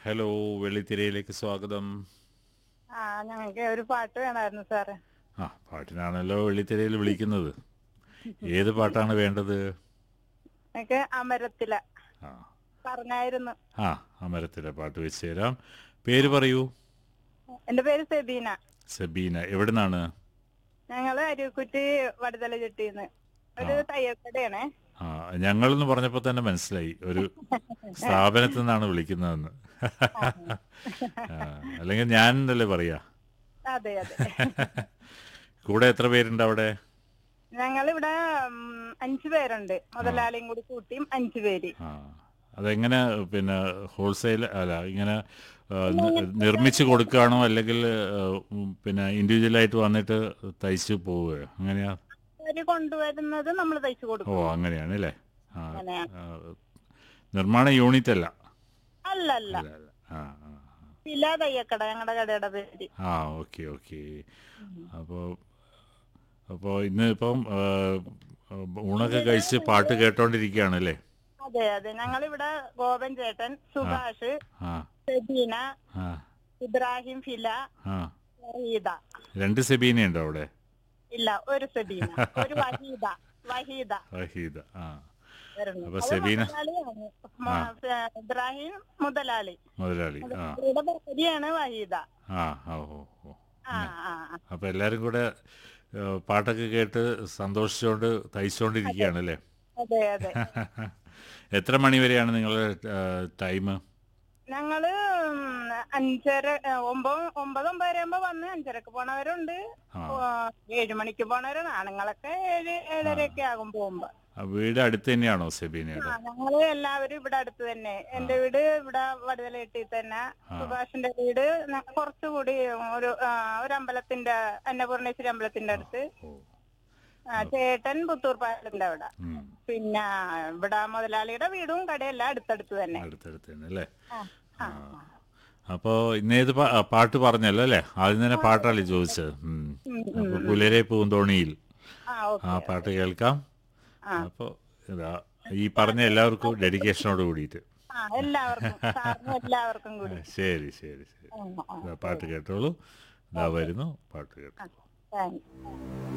Hello വെള്ളിത്തിരയിലേക്ക് സ്വാഗതം ആ ഞങ്ങൾക്ക് ഒരു പാട്ട് വേണമായിരുന്നു സാറേ ആ പാട്ടിനാണല്ലോ വെള്ളിത്തിരയിൽ വിളിക്കുന്നത് ഏത് പാട്ടാണ് വേണ്ടത് എനിക്ക് അമരത്തില ആ പറഞ്ഞായിരുന്നു ആ അമരത്തിലെ പാട്ട് വെച്ച് തരാം പേര് പറയൂ എന്റെ പേര് സെബീന സബീന എവിടുന്നാണ് ഞങ്ങള് അരുക്കുറ്റി വടുതല ചെട്ടിന്ന് ഒരു തയ്യൽക്കടയാണേ ആ ഞങ്ങളെന്ന് പറഞ്ഞപ്പോൾ തന്നെ മനസ്സിലായി ഒരു സ്ഥാപനത്തിൽ നിന്നാണ് വിളിക്കുന്നതെന്ന് ആ, അല്ലെങ്കിൽ ഞാൻ എന്നല്ലേ പറയാ അതെ അതെ കൂടെ എത്ര പേരുണ്ട് അവിടെ ഞങ്ങളിവിടെ ഉം, അഞ്ചു പേരുണ്ട് മുതലാളിയും കൂടി കൂട്ടിയും അഞ്ചു പേര് ആ അതെങ്ങനെ പിന്നെ ഹോൾസെയിൽ അല്ല ഇങ്ങനെ ആ, നി- നിർമ്മിച്ച് കൊടുക്കുകയാണോ അല്ലെങ്കിൽ ആ, ഉം, പിന്നെ ഇൻഡിവിജ്വലായിട്ട് വന്നിട്ട് തയ്ച്ച് പോവുകയോ അങ്ങനെയാ അവര് കൊണ്ടുവരുന്നത് നമ്മൾ തയ്ച്ചു ഓ കൊടുക്കും അങ്ങനെയാണ് അല്ലേ ആ അങ്ങനെയാണ്. ആ, നിർമ്മാണ യൂണിറ്റ് അല്ല അല്ല അല്ല അല്ല അല്ല ആ ആ ശില തയ്യക്കട ഞങ്ങളുടെ കടയുടെ പേര് ആ ഓക്കെ ഓക്കെ അപ്പോൾ അപ്പോൾ ഇന്ന് ഇപ്പം ആ, ഊണൊക്കെ കഴിച്ച് പാട്ട് കേട്ടോണ്ടിരിക്കുകയാണ് അല്ലേ അതെ അതെ ഞങ്ങളിവിടെ ഗോപൻ ചേട്ടൻ സുഭാഷ് ആ സെബീന ആ ഇബ്രാഹിം ഫില ആ വഹീദ രണ്ട് സെബീനയുണ്ടോ അവിടെ ഇല്ല ഒരു സെബീന ഒരു വഹീദ വഹീദ വഹീദ ആ വരുന്നു. അപ്പൊ അത് സെബീന? മുതലാളിയാണ്. മ- ഏ, ഇബ്രാഹിം മുതലാളി മുതലാളി ആ ഇവിടെ ഭാര്യയാണ് വഹീദ ആ ഓ ഓ ഓ ആ ആ ആ. അപ്പോൾ എല്ലാവരും കൂടെ ആ, പാട്ടൊക്കെ കേട്ട് സന്തോഷിച്ചുകൊണ്ട് തയ്ച്ചുകൊണ്ടിരിക്കുകയാണ് അല്ലേ അതെ അതെ എത്ര മണി വരെയാണ് നിങ്ങളുടെ ടൈം ഞങ്ങള് ഉം, അഞ്ചര ഏ, ഒമ്പത് ഒമ്പത് ഒമ്പതര ആകുമ്പോ വന്ന് അഞ്ചരക്ക് പോണവരുണ്ട് ആ ഓ, ഏഴ് മണിക്ക് പോണവരാണ് ആണുങ്ങളൊക്കെ ഏഴ് ഏഴരയൊക്കെ ആകും പോകുമ്പോ ആ, വീട് അടുത്ത് തന്നെയാണോ ആ സെബീനയുടെ ഞങ്ങള് എല്ലാവരും ഇവിടെ അടുത്ത് തന്നെ എന്റെ വീട് ഇവിടെ വടുതല കെട്ടി തന്നെ ആ. സുഭാഷിന്റെ വീട് ന- കുറച്ചുകൂടി ഒരു ആ, ഒരു അമ്പലത്തിന്റെ അന്നപൂർണേശ്വരി അമ്പലത്തിന്റെ അടുത്ത് ഓ ആ, ചേട്ടൻ പുത്തൂർ പാലത്തിന്റെ അവിടെ ഉം. പിന്നെ ഇവിടെ മുതലാളിയുടെ വീടും കടയെല്ലാം അടുത്തടുത്ത് തന്നെ അടുത്തടുത്ത് തന്നെ അല്ലേ ആ, ആ, അപ്പോൾ ഇന്നേത് പാ- ആ, പാട്ട് പറഞ്ഞല്ലോ അല്ലേ ആദ്യം തന്നെ പാട്ടല്ലേ ചോദിച്ചത് ഉം. അപ്പോൾ പുലരെ പൂന്തോണിയിൽ ആ ഓക്കെ ആ പാട്ട് കേൾക്കാം ആ. അപ്പോൾ ഇതാ ഈ പറഞ്ഞ എല്ലാവർക്കും ഡെഡിക്കേഷനോട് കൂടിയിട്ട് ആ എല്ലാവർക്കും സാറിനും എല്ലാവർക്കും കൂടി ശരി ശരി ശരി ആ, ആ, ഇതാ പാട്ട് കേട്ടോളൂ ഇതാ വരുന്നു പാട്ട് കേട്ടോളൂ താങ്ക്സ്